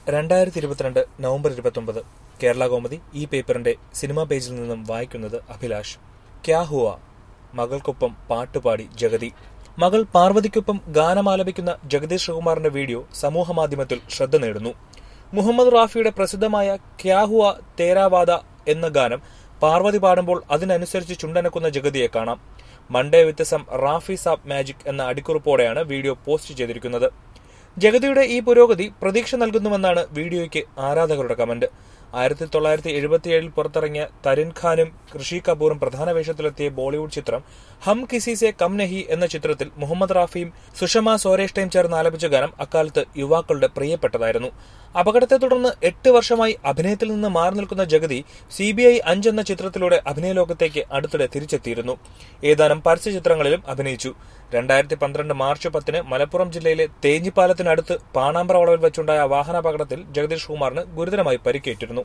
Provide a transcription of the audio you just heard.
രണ്ടായിരത്തി ഇരുപത്തിരണ്ട് നവംബർ ഇരുപത്തൊമ്പത് കേരള കോമതി ഈ പേപ്പറിന്റെ സിനിമാ പേജിൽ നിന്നും വായിക്കുന്നത് അഭിലാഷ് ക്യാ ഹുവ മകൾക്കൊപ്പം പാട്ടുപാടി ജഗതി മകൾ പാർവതിക്കൊപ്പം ഗാനമാലപിക്കുന്ന ജഗദീഷ് ശ്രീകുമാറിന്റെ വീഡിയോ സമൂഹമാധ്യമത്തിൽ ശ്രദ്ധ നേടുന്നു മുഹമ്മദ് റാഫിയുടെ പ്രസിദ്ധമായ ക്യാ ഹുവ തേരാവാദ എന്ന ഗാനം പാർവതി പാടുമ്പോൾ അതിനനുസരിച്ച് ചുണ്ടനക്കുന്ന ജഗതിയെ കാണാം മൺഡേ വ്യത്യസ്തം റാഫി സാബ് മാജിക് എന്ന അടിക്കുറിപ്പോടെയാണ് വീഡിയോ പോസ്റ്റ് ചെയ്തിരിക്കുന്നത് ജഗതിയുടെ ഈ പുരോഗതി പ്രതീക്ഷ നൽകുന്നുവെന്നാണ് വീഡിയോയ്ക്ക് ആരാധകരുടെ കമന്റ് ആയിരത്തി തൊള്ളായിരത്തി എഴുപത്തിയേഴിൽ പുറത്തിറങ്ങിയ തരിൻ ഖാനും ഋഷി കപൂറും പ്രധാന വേഷത്തിലെത്തിയ ബോളിവുഡ് ചിത്രം ഹം കിസി സെ കം നഹി എന്ന ചിത്രത്തിൽ മുഹമ്മദ് റാഫിയും സുഷമ സോരേഷ്ഠയും ചേർന്ന് ആലപിച്ച ഗാനം അക്കാലത്ത് യുവാക്കളുടെ പ്രിയപ്പെട്ടതായിരുന്നു അപകടത്തെ തുടർന്ന് എട്ട് വർഷമായി അഭിനയത്തിൽ നിന്ന് മാറി നിൽക്കുന്ന ജഗതി സി ബി ഐ അഞ്ച് എന്ന ചിത്രത്തിലൂടെ അഭിനയ ലോകത്തേക്ക് അടുത്തിടെ തിരിച്ചെത്തിയിരുന്നു ഏതാനും പരസ്യ ചിത്രങ്ങളിലും അഭിനയിച്ചു രണ്ടായിരത്തി പന്ത്രണ്ട് മാർച്ച് പത്തിന് മലപ്പുറം ജില്ലയിലെ തേഞ്ഞിപ്പാലത്തിനടുത്ത് പാണാമ്പ്ര വളവിൽ വെച്ചുണ്ടായ വാഹനാപകടത്തിൽ ജഗദീഷ് കുമാറിന് ഗുരുതരമായി പരിക്കേറ്റിരുന്നു